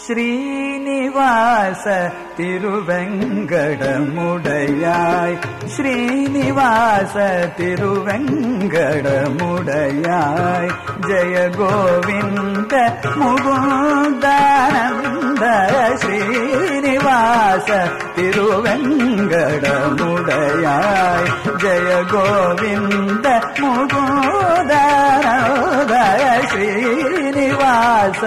ஸ்ரீனிவாச திருவெங்கடமுடையாய் ஸ்ரீனிவாச திருவெங்கடமுடையாய் ஜெய கோவிந்த முகுந்தானந்த ஸ்ரீனிவாச திருவெங்கடமுடையாய் ஜெய கோவிந்த முகுந்தானந்த ஸ்ரீனிவாச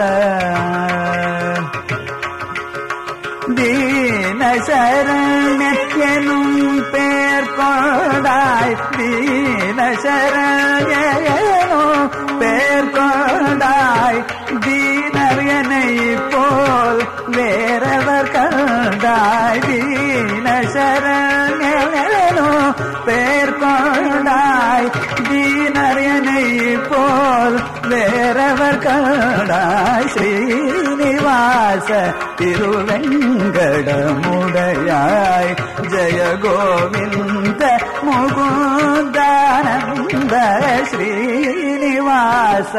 தீன சரண்யனும் பேர் கொண்டாய் தீன சரண்யனும் பேர் கொண்டாய் தீனர் என்னை போல் வேறவர் கண்டாய் தீன சரண்யனும் பேர் கொண்டாய் தீனர் என்னை போல் வேறவர் கண்டாய் ஸ்ரீனிவாச திருவெங்கடமுடையாய் ஜெய கோவிந்த முகுந்தானந்த ஸ்ரீனிவாச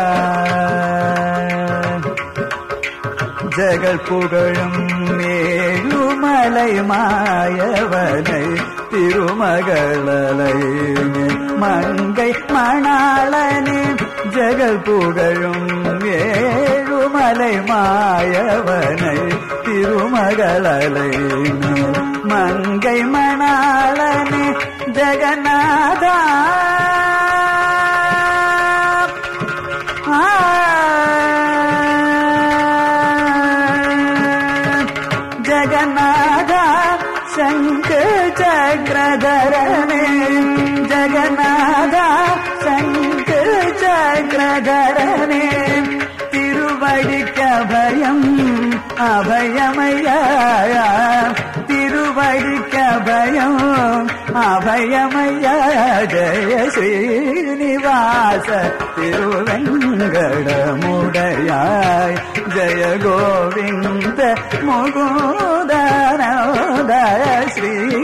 ஜெகல் புகழும் மேலுமலை மாயவனை திருமகளலை மங்கை மணாளனே ஜெகல் புகழும் ஏழுமலை மாயவனை திருமகளலை மங்கை மணாளனே ஜெகநாதா ஜகநாத சங்க சக்கரதரனே ஜகநாத சங்க சக்கரதரனே திருவடிக்க பயம் அபயமையா திருவடிக்க பயம் அபயமையா ஜெய ஸ்ரீனிவாச திருவெங்கடமுடையாய் ஜெய கோவிந்த முகுதனோதய ஸ்ரீ